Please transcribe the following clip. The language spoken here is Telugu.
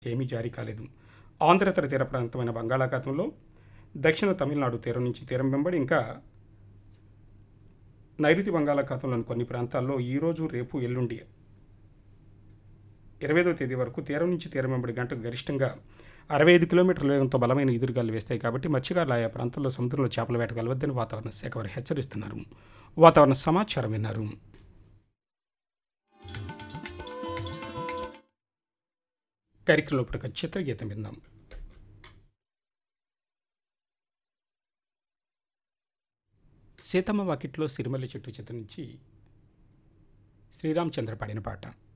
ఏమీ జారీ కాలేదు ఆంధ్రతర తీర ప్రాంతమైన బంగాళాఖాతంలో దక్షిణ తమిళనాడు తీరం నుంచి తీరం వెంబడి ఇంకా నైరుతి బంగాళాఖాతంలోని కొన్ని ప్రాంతాల్లో ఈరోజు రేపు ఎల్లుండి ఇరవైదో తేదీ వరకు తీరం నుంచి తీరం వెంబడి గంటకు గరిష్టంగా అరవై ఐదు కిలోమీటర్ల వేగంతో బలమైన ఎదురుగాలు వేస్తాయి కాబట్టి మత్స్యకారులు ఆయా ప్రాంతాల్లో సముద్రంలో చేపల వేట కలవద్దని వాతావరణ శాఖ వారు హెచ్చరిస్తున్నారు వాతావరణ సమాచారం విన్నారు కార్యక్రమంలో ఇప్పుడు ఒక చిత్రగీతం విందాం సీతమ్మ వాకిట్లో సిరిమల్లి చెట్టు చిత్రం నుంచి శ్రీరామచంద్ర పాడిన పాట